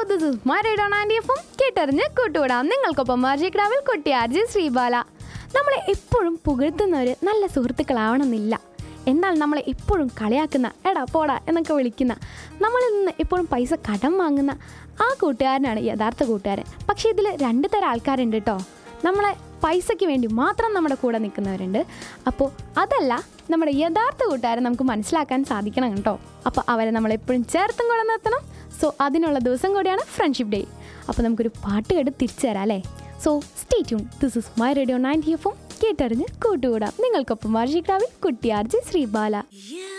This is my radio ninety എഫും കേട്ടറിഞ്ഞ് കൂട്ടുകൂടാം നിങ്ങൾക്കൊപ്പം മാർജിക്രാവിൽ കൊട്ടി ആർജി ശ്രീബാല നമ്മളെ എപ്പോഴും പുകഴ്ത്തുന്നവർ നല്ല സുഹൃത്തുക്കളാവണമെന്നില്ല എന്നാൽ നമ്മളെ എപ്പോഴും കളിയാക്കുന്ന എടാ പോടാ എന്നൊക്കെ വിളിക്കുന്ന നമ്മളിൽ നിന്ന് എപ്പോഴും പൈസ കടം വാങ്ങുന്ന ആ കൂട്ടുകാരനാണ് യഥാർത്ഥ കൂട്ടുകാരൻ പക്ഷേ ഇതിൽ രണ്ട് തരം ആൾക്കാരുണ്ട് കേട്ടോ നമ്മളെ പൈസയ്ക്ക് വേണ്ടി മാത്രം നമ്മുടെ കൂടെ നിൽക്കുന്നവരുണ്ട് അപ്പോൾ അതല്ല നമ്മുടെ യഥാർത്ഥ കൂട്ടുകാരെ നമുക്ക് മനസ്സിലാക്കാൻ സാധിക്കണം കേട്ടോ അപ്പോൾ അവരെ നമ്മൾ എപ്പോഴും ചേർത്തും കൂടെ നിർത്തണം സോ അതിനുള്ള ദിവസം കൂടിയാണ് ഫ്രണ്ട്ഷിപ്പ് ഡേ അപ്പോൾ നമുക്കൊരു പാട്ട് കേട്ട് തിരിച്ചു തരാം അല്ലേ so stay tune this is my radio ninety എഫും കേട്ടറിഞ്ഞ് കൂട്ടുകൂടാം നിങ്ങൾക്കൊപ്പം വാർഷിക് രാവിൽ കുട്ടിയാർജി ശ്രീബാല Yeah.